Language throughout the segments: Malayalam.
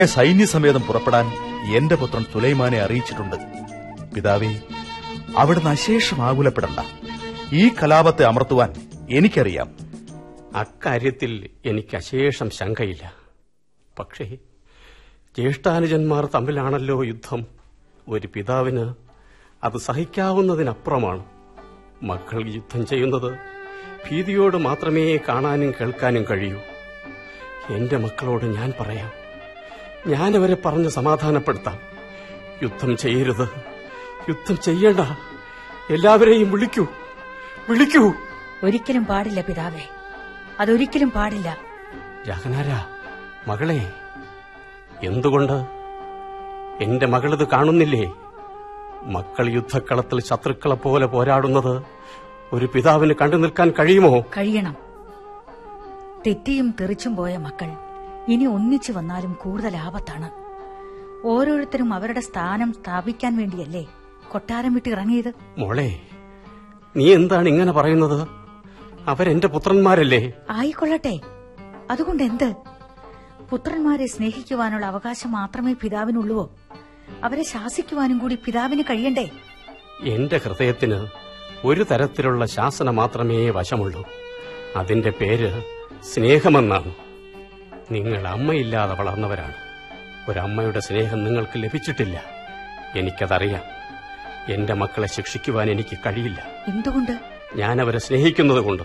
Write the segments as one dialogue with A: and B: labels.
A: സൈന്യസമേതം പുറപ്പെടാൻ എന്റെ പുത്രൻ സുലൈമാനെ അറിയിച്ചിട്ടുണ്ട് പിതാവേ അവിടുന്ന് അശേഷം ആകുലപ്പെടണ്ട ഈ കലാപത്തെ അമർത്തുവാൻ എനിക്കറിയാം
B: അക്കാര്യത്തിൽ എനിക്ക് അശേഷം ശങ്കയില്ല പക്ഷേ ജ്യേഷ്ഠാനുജന്മാർ തമ്മിലാണല്ലോ യുദ്ധം ഒരു പിതാവിന് അത് സഹിക്കാവുന്നതിനപ്പുറമാണ് മക്കൾ യുദ്ധം ചെയ്യുന്നത് ഭീതിയോട് മാത്രമേ കാണാനും കേൾക്കാനും കഴിയൂ എന്റെ മക്കളോട് ഞാൻ പറയാം ഞാനവരെ പറഞ്ഞ് സമാധാനപ്പെടുത്താം യുദ്ധം ചെയ്യരുത് യുദ്ധം ചെയ്യണ്ട എല്ലാവരെയും വിളിക്കൂ വിളിക്കൂ
C: ഒരിക്കലും പാടില്ല പിതാവേ അതൊരിക്കലും പാടില്ല
B: ജാഗനാര മകളെ എന്തുകൊണ്ട് എന്റെ മകളിത് കാണുന്നില്ലേ മക്കൾ യുദ്ധക്കളത്തിൽ ശത്രുക്കളെ പോലെ പോരാടുന്നത് ഒരു പിതാവിന് കണ്ടു നിൽക്കാൻ കഴിയുമോ
C: കഴിയണം തെറ്റിയും തെറിച്ചും പോയ മക്കൾ ഇനി ഒന്നിച്ചു വന്നാലും കൂടുതൽ ആപത്താണ് ഓരോരുത്തരും അവരുടെ സ്ഥാനം സ്ഥാപിക്കാൻ വേണ്ടിയല്ലേ കൊട്ടാരം വിട്ട് ഇറങ്ങിയത്
B: മോളെ നീ എന്താണ് ഇങ്ങനെ പറയുന്നത് അവരെന്റെ പുത്രന്മാരല്ലേ
C: ആയിക്കൊള്ളട്ടെ അതുകൊണ്ട് എന്ത് പുത്രന്മാരെ സ്നേഹിക്കുവാനുള്ള അവകാശം മാത്രമേ പിതാവിനുള്ളുവോ അവരെ ശാസിക്കുവാനും കൂടി പിതാവിന് കഴിയണ്ടേ
B: എന്റെ ഹൃദയത്തിന് ഒരു തരത്തിലുള്ള ശാസന മാത്രമേ വശമുള്ളൂ അതിന്റെ പേര് സ്നേഹമെന്നാണ് നിങ്ങൾ അമ്മയില്ലാതെ വളർന്നവരാണ് ഒരമ്മയുടെ സ്നേഹം നിങ്ങൾക്ക് ലഭിച്ചിട്ടില്ല എനിക്കതറിയാം എന്റെ മക്കളെ ശിക്ഷിക്കുവാൻ എനിക്ക് കഴിയില്ല
C: എന്തുകൊണ്ട്
B: ഞാൻ അവരെ സ്നേഹിക്കുന്നത് കൊണ്ട്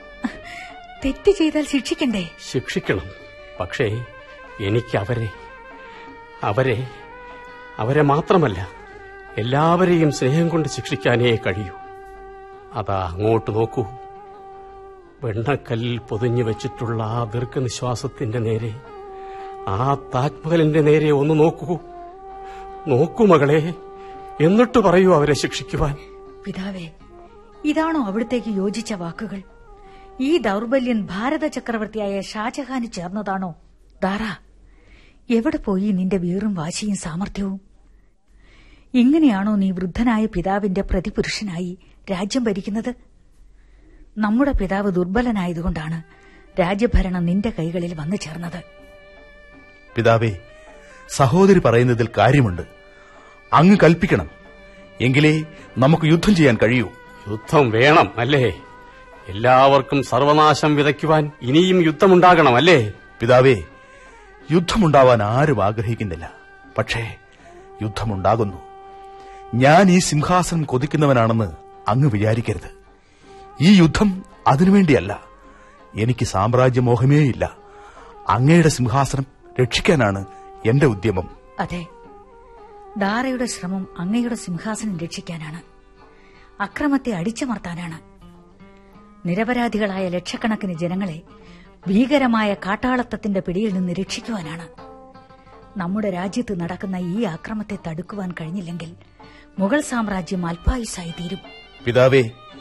C: തെറ്റ് ചെയ്താൽ ശിക്ഷിക്കണ്ടേ
B: ശിക്ഷിക്കണം പക്ഷേ എനിക്ക് അവരെ അവരെ അവരെ മാത്രമല്ല എല്ലാവരെയും സ്നേഹം കൊണ്ട് ശിക്ഷിക്കാനേ കഴിയൂ അതാ അങ്ങോട്ട് നോക്കൂ വെണ്ണക്കല്ലിൽ പൊതിഞ്ഞു വെച്ചിട്ടുള്ള ആ ദീർഘനിശ്വാസത്തിന്റെ നേരെ ആ താജ്മഹലിന്റെ നേരെ ഒന്ന് നോക്കൂ നോക്കൂ മകളെ എന്നിട്ട് പറയൂ അവരെ ശിക്ഷിക്കുവാൻ
C: പിതാവേ ഇതാണോ അവിടത്തേക്ക് യോജിച്ച വാക്കുകൾ ഈ ദൗർബല്യൻ ഭാരത ചക്രവർത്തിയായ ഷാജഹാന് ചേർന്നതാണോ ദാറ എവിടെ പോയി നിന്റെ വീറും വാശിയും സാമർഥ്യവും ഇങ്ങനെയാണോ നീ വൃദ്ധനായ പിതാവിന്റെ പ്രതിപുരുഷനായി രാജ്യം ഭരിക്കുന്നത് നമ്മുടെ പിതാവ് ദുർബലനായതുകൊണ്ടാണ് രാജ്യഭരണം നിന്റെ കൈകളിൽ വന്നു ചേർന്നത്
A: പിതാവേ സഹോദരി പറയുന്നതിൽ കാര്യമുണ്ട് അങ്ങ് കൽപ്പിക്കണം എങ്കിലേ നമുക്ക് യുദ്ധം ചെയ്യാൻ കഴിയൂ
B: യുദ്ധം വേണം അല്ലേ എല്ലാവർക്കും സർവനാശം വിതയ്ക്കുവാൻ ഇനിയും യുദ്ധമുണ്ടാകണം അല്ലേ
A: പിതാവേ യുദ്ധമുണ്ടാവാൻ ആരും ആഗ്രഹിക്കുന്നില്ല പക്ഷേ യുദ്ധമുണ്ടാകുന്നു ഞാൻ ഈ സിംഹാസനം കൊതിക്കുന്നവനാണെന്ന് അങ്ങ് വിചാരിക്കരുത് ഈ യുദ്ധം അതിനുവേണ്ടിയല്ല എനിക്ക് സാമ്രാജ്യമോഹമേയില്ല അങ്ങയുടെ സിംഹാസനം രക്ഷിക്കാനാണ് എന്റെ ഉദ്യമം
C: അതെ ദാറയുടെ ശ്രമം അങ്ങയുടെ സിംഹാസനം രക്ഷിക്കാനാണ് അക്രമത്തെ അടിച്ചമർത്താനാണ് നിരപരാധികളായ ലക്ഷക്കണക്കിന് ജനങ്ങളെ ഭീകരമായ കാട്ടാളത്തത്തിന്റെ പിടിയിൽ നിന്ന് രക്ഷിക്കുവാനാണ് നമ്മുടെ രാജ്യത്ത് നടക്കുന്ന ഈ ആക്രമത്തെ തടുക്കുവാൻ കഴിഞ്ഞില്ലെങ്കിൽ മുഗൾ സാമ്രാജ്യം അല്പായുസായി തീരും
A: പിതാവേ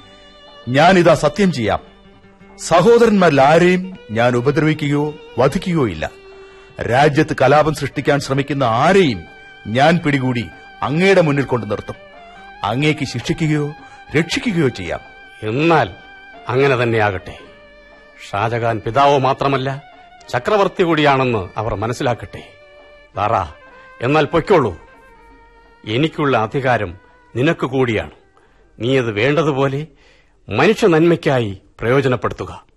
A: ഞാനിതാ സത്യം ചെയ്യാം സഹോദരന്മാരിൽ ആരെയും ഞാൻ ഉപദ്രവിക്കുകയോ വധിക്കുകയോ ഇല്ല രാജ്യത്ത് കലാപം സൃഷ്ടിക്കാൻ ശ്രമിക്കുന്ന ആരെയും ഞാൻ പിടികൂടി അങ്ങയുടെ മുന്നിൽ കൊണ്ടു നിർത്തും അങ്ങേക്ക് ശിക്ഷിക്കുകയോ രക്ഷിക്കുകയോ ചെയ്യാം
B: എന്നാൽ അങ്ങനെ തന്നെയാകട്ടെ ഷാജഹാൻ പിതാവ് മാത്രമല്ല ചക്രവർത്തി കൂടിയാണെന്ന് അവർ മനസ്സിലാക്കട്ടെ ദാറ എന്നാൽ പൊയ്ക്കോളൂ എനിക്കുള്ള അധികാരം നിനക്ക് കൂടിയാണ് നീ അത് വേണ്ടതുപോലെ മനുഷ്യ നന്മയ്ക്കായി പ്രയോജനപ്പെടുത്തുക